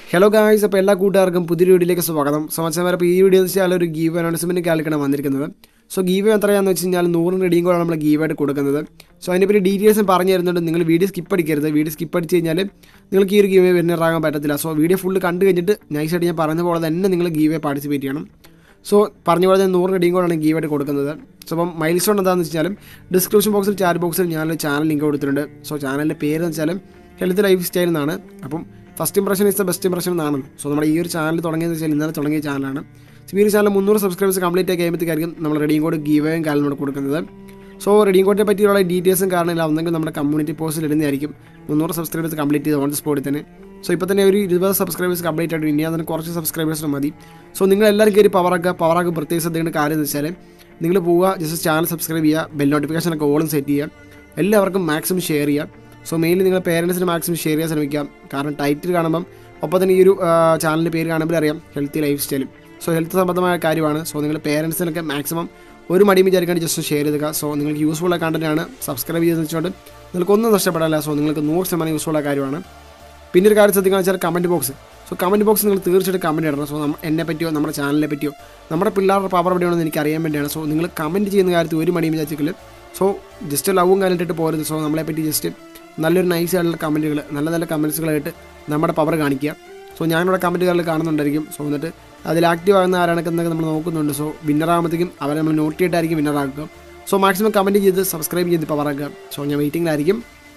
hello guys അപ്പോൾ എല്ലാ കൂട്ടുകാർക്കും പുതിയൊരു വീഡിയോയിലേക്ക് സ്വാഗതം സമാಚಾരം അപ്പോൾ ഈ വീഡിയോ എന്ന് വെച്ചാൽ ഒരു ഗീവ് അനൗൺസ്മെൻറ്റ് കാലിക്കാണ് വന്നിരിക്കുന്നത് സോ ഗീവ് എത്രയാണെന്ന് വെച്ച് കഴിഞ്ഞാൽ നൂറ് റെഡിയും കൂടെ നമ്മൾ ഗീവ് ആയിട്ട് കൊടുക്കുന്നത് സോ അതിനെപ്പറ്റി ഡീറ്റെയിൽസും പറഞ്ഞു തരുന്നുണ്ട് നിങ്ങൾ വീഡിയോ സ്കിപ്പ് അടിക്കരുത് വീഡിയോ സ്കിപ്പ് അടിച്ച് കഴിഞ്ഞാൽ നിങ്ങൾക്ക് ഈ ഒരു ഗീവ് വിന്നറാകാൻ പറ്റത്തില്ല സോ വീഡിയോ ഫുള്ള് കണ്ടു കഴിഞ്ഞിട്ട് നൈസായിട്ട് ഞാൻ പറഞ്ഞ പോലെ തന്നെ നിങ്ങൾ ഗീവ് പാർട്ടിസിപ്പേറ്റ് ചെയ്യണം സോ പറഞ്ഞ പോലെ തന്നെ നൂറ് റെഡിയും കൂടെയാണ് ഗീവ് ആയിട്ട് കൊടുക്കുന്നത് സോ അപ്പം മൈൽ സ്റ്റോൺ എന്താണെന്ന് വെച്ചാലും ഡിസ്ക്രിപ്ഷൻ ബോക്സിൽ ചാറ്റ് ബോക്സിൽ ഞാനൊരു ചാനൽ ലിങ്ക് കൊടുത്തിട്ടുണ്ട് സോ ചാനലിൻ്റെ പേര് എന്ന് വെച്ചാൽ ഹെൽത്ത് ലൈഫ് സ്റ്റൈൽ എന്നാണ് അപ്പം first impression is the best impression എന്നാണല്ലോ സോ നമ്മുടെ ഈ ഒരു ചാനൽ തുടങ്ങിയെന്ന് വെച്ചാൽ ഇന്നലെ തുടങ്ങിയ ചാനലാണ് സോ ഈ ഒരു ചാനൽ മുന്നൂറ് സബ്സ്ക്രൈബേഴ്സ് കംപ്ലീറ്റ് ആയി കഴിയുമ്പോഴത്തേക്കായിരിക്കും നമ്മൾ റെഡിയും കോഡ് ഗീവയും കാലം കൊടുക്കുന്നത് സോ റെഡിയും കോഡിനെ പറ്റിയുള്ള ഡീറ്റെയിൽസും കാരണമില്ല ഒന്നെങ്കിൽ നമ്മുടെ കമ്മ്യൂണിറ്റി പോസ്റ്റിൽ ഇടുന്നതായിരിക്കും മുന്നൂറ് സബ്സ്ക്രൈബേഴ്സ് കംപ്ലീറ്റ് ചെയ്ത് ഓൺ ദ സ്പോട്ടിൽ തന്നെ സോ ഇപ്പോൾ തന്നെ ഒരു ഇരുപത് സബ്സ്ക്രൈബേഴ്സ് കംപ്ലീറ്റ് ആയിട്ട് ഇനി അതിന് കുറച്ച് സബ്സ്ക്രൈബേഴ്സ് മതി സോ നിങ്ങൾ എല്ലാവരും കയറി പവറാക്കുക പവറാക്കുക പ്രത്യേകിച്ച് ശ്രദ്ധിക്കേണ്ട കാര്യം എന്ന് വെച്ചാൽ നിങ്ങൾ പോവുക ജസ്റ്റ് ചാനൽ സബ്സ്ക്രൈബ് ചെയ്യുക ബെൽ നോട്ടിഫിക്കേഷനൊക്കെ ഓളും സെറ്റ് ചെയ്യുക എല്ലാവർക്കും മാക്സിമം ഷെയർ ചെയ്യുക സോ മെയിൻലി നിങ്ങൾ പേരൻസിന് മാക്സിമം ഷെയർ ചെയ്യാൻ ശ്രമിക്കാം കാരണം ടൈറ്റിൽ കാണുമ്പം ഒപ്പം തന്നെ ഈ ഒരു ചാനലിൻ്റെ പേര് കാണുമ്പോൾ അറിയാം ഹെൽത്തി ലൈഫ് സ്റ്റൈലും സോ ഹെൽത്ത് സംബന്ധമായ കാര്യമാണ് സോ നിങ്ങൾ പേരൻസിനൊക്കെ മാക്സിമം ഒരു മടിയും വിചാരിക്കാണ്ട് ജസ്റ്റ് ഷെയർ ചെയ്യുക സോ നിങ്ങൾക്ക് യൂസ്ഫുൾ ആയ കണ്ടൻറ്റാണ് സബ്സ്ക്രൈബ് ചെയ്തെന്ന് വെച്ചുകൊണ്ട് നിങ്ങൾക്കൊന്നും നഷ്ടപ്പെടില്ല സോ നിങ്ങൾക്ക് നൂറ് ശതമാനം യൂസ്ഫുൾ ആയ കാര്യമാണ് പിന്നെ ഒരു കാര്യം ശ്രദ്ധിക്കുക വെച്ചാൽ comment box so comment box നിങ്ങൾ തീർച്ചയായിട്ടും കമൻറ്റ് ഇടണം സോ നമ്മ എന്നെ പറ്റിയോ നമ്മുടെ ചാനലിനെ പറ്റിയോ നമ്മുടെ പിള്ളേരുടെ പവർ എവിടെയാണെന്ന് എനിക്ക് അറിയാൻ വേണ്ടിയാണ് സോ നിങ്ങൾ കമൻറ്റ് ചെയ്യുന്ന കാര്യത്തിൽ ഒരു മടിയും വിചാരിച്ചില്ല സോ ജസ്റ്റ് ലവും കാലിട്ടിട്ട് പോരുത് സോ നമ്മളെ പറ്റി ജസ്റ്റ് നല്ലൊരു നൈസ് ആയിട്ടുള്ള കമൻറ്റുകൾ നല്ല നല്ല കമൻസുകളായിട്ട് നമ്മുടെ പവർ കാണിക്കുക സോ ഞാനിവിടെ കമൻറ്റുകളിൽ കാണുന്നുണ്ടായിരിക്കും സോ എന്നിട്ട് അതിൽ ആക്റ്റീവ് ആകുന്ന ആരാണൊക്കെ എന്നൊക്കെ നമ്മൾ നോക്കുന്നുണ്ട് സോ വിന്നർ ആകുമ്പോഴത്തേക്കും അവരെ നമ്മൾ നോട്ട് ചെയ്തിട്ടായിരിക്കും വിന്നർ ആക്കുക സോ മാക്സിമം കമൻറ്റ് ചെയ്ത് സബ്സ്ക്രൈബ് ചെയ്ത് പവർ ആക്കുക സോ ഞാൻ വെയിറ്റിംഗിലായിരിക്കും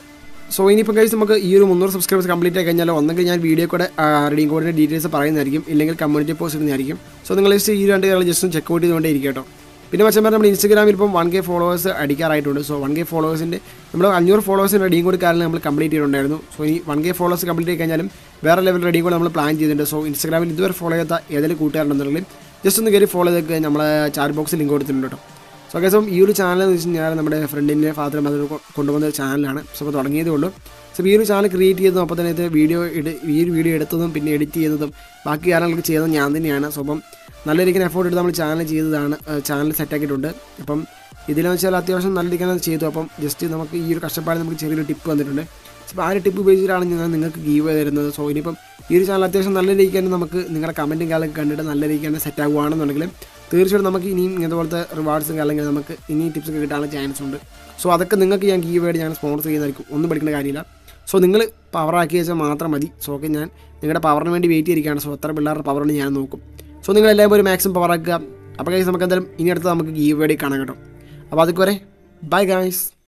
സോ ഇനിയിപ്പോൾ കഴിച്ച് നമുക്ക് ഈ ഒരു മുന്നൂറ് സബ്സ്ക്രൈബേഴ്സ് കംപ്ലീറ്റ് ആയി കഴിഞ്ഞാൽ ഒന്നെങ്കിൽ ഞാൻ വീഡിയോ കൂടെ റീഡിംഗ് കോഡിൻ്റെ ഡീറ്റെയിൽസ് പറയുന്നതായിരിക്കും ഇല്ലെങ്കിൽ കമ്മ്യൂണിറ്റി പോസ്റ്റ് ഇടുന്നതായിരിക്കും സോ നിങ്ങൾ ജസ്റ്റ് ഈ രണ്ട് കാര്യം ജസ്റ്റ് ചെക്ക് ഔട്ട് ചെയ്തുകൊണ്ടേ ഇരിക്കും കേട്ടോ പിന്നെ മച്ചാൻ നമ്മൾ ഇൻസ്റ്റാഗ്രാമിൽ ഇപ്പം വൺ കെ ഫോളോവേഴ്സ് അടിക്കാറായിട്ടുണ്ട് സോ വൺ കെ ഫോളോവേഴ്സിൻ്റെ നമ്മൾ അഞ്ഞൂറ് ഫോളോവേഴ്സിന് റെഡിയും കൂടി കാരണം നമ്മൾ കംപ്ലീറ്റ് ചെയ്തിട്ടുണ്ടായിരുന്നു സോ ഈ വൺ കെ ഫോളോവേഴ്സ് കംപ്ലീറ്റ് ആയി കഴിഞ്ഞാലും വേറെ ലെവൽ റെഡിയും കൂടെ നമ്മൾ പ്ലാൻ ചെയ്തിട്ടുണ്ട് സോ ഇൻസ്റ്റാഗ്രാമിൽ ഇതുവരെ ഫോളോ ചെയ്യാത്ത ഏതെങ്കിലും കൂട്ടുകാരുണ്ടെന്നുണ്ടെങ്കിൽ ജസ്റ്റ് ഒന്ന് കയറി ഫോളോ ചെയ്തൊക്കെ നമ്മളെ ചാറ്റ് ബോക്സിൽ ലിങ്ക് കൊടുത്തിട്ടുണ്ട് കേട്ടോ സോ കേസം ഈ ഒരു ചാനൽ എന്ന് വെച്ച് കഴിഞ്ഞാൽ നമ്മുടെ ഫ്രണ്ടിൻ്റെ ഫാദർ മദർ കൊണ്ടുവന്ന ഒരു ചാനലാണ് സോ അപ്പോൾ തുടങ്ങിയതേ ഉള്ളൂ സോ ഈ ഒരു ചാനൽ ക്രിയേറ്റ് ചെയ്തതും അപ്പോൾ തന്നെ ഇത് വീഡിയോ ഇട് ഈ ഒരു വീഡിയോ എടുത്തതും പിന്നെ എഡിറ്റ് ചെയ്തതും ബാക്കി കാര്യങ്ങളൊക്കെ ചെയ്തതും ഞാൻ തന്നെയാണ് സോ അപ്പം നല്ല രീതിക്ക് എഫോർട്ട് എടുത്ത് നമ്മൾ ചാനൽ ചെയ്തതാണ് ചാനൽ സെറ്റാക്കിയിട്ടുണ്ട് അപ്പം ഇതിലെന്ന് വെച്ചാൽ അത്യാവശ്യം നല്ല രീതിക്ക് ചെയ്തു അപ്പം ജസ്റ്റ് നമുക്ക് ഈ ഒരു കഷ്ടപ്പാട് നമുക്ക് ചെറിയൊരു ടിപ്പ് വന്നിട്ടുണ്ട് അപ്പോൾ ആ ഒരു ടിപ്പ് ഉപയോഗിച്ചിട്ടാണ് ഞാൻ നിങ്ങൾക്ക് ഗീവ് തരുന്നത് സോ ഇനിയിപ്പം ഈ ഒരു ചാനൽ അത്യാവശ്യം നല്ല രീതിക്ക് തന്നെ നമുക്ക് നിങ്ങളുടെ കമൻറ്റും കാലൊക്കെ കണ്ടിട്ട് നല്ല രീതിക്ക് തന്നെ സെറ്റ് ആകുകയാണെന്നുണ്ടെങ്കിൽ തീർച്ചയായിട്ടും നമുക്ക് ഇനിയും ഇതുപോലത്തെ റിവാർഡ്സും അല്ലെങ്കിൽ നമുക്ക് ഇനിയും ടിപ്സൊക്കെ കിട്ടാനുള്ള ചാൻസ് ഉണ്ട് സോ അതൊക്കെ നിങ്ങൾക്ക് ഞാൻ ഗീവ് ആയിട്ട് ഞാൻ സ്പോൺസർ ചെയ്യുന്നതായിരിക്കും ഒന്നും പഠിക്കേണ്ട കാര്യമില്ല സോ നിങ്ങൾ പവറാക്കി വെച്ചാൽ മാത്രം മതി സോ ഓക്കെ ഞാൻ നിങ്ങളുടെ പവറിന് വേണ്ടി വെയിറ്റ് ചെയ്തിരിക്കുകയാണ് സോ എത്ര പിള്ളേരുടെ പവറിന് ഞാൻ നോക്കും സോ നിങ്ങൾ എല്ലാവരും ഒരു മാക്സിമം പവറാക്കുക അപ്പോൾ ഗൈസ് നമുക്ക് എന്തായാലും ഇനി അടുത്ത് നമുക്ക് ഗീവ് വേണ്ടി കാണാം കേട്ടോ അപ്പോൾ അതൊക്കെ വരെ ബൈ ഗൈസ്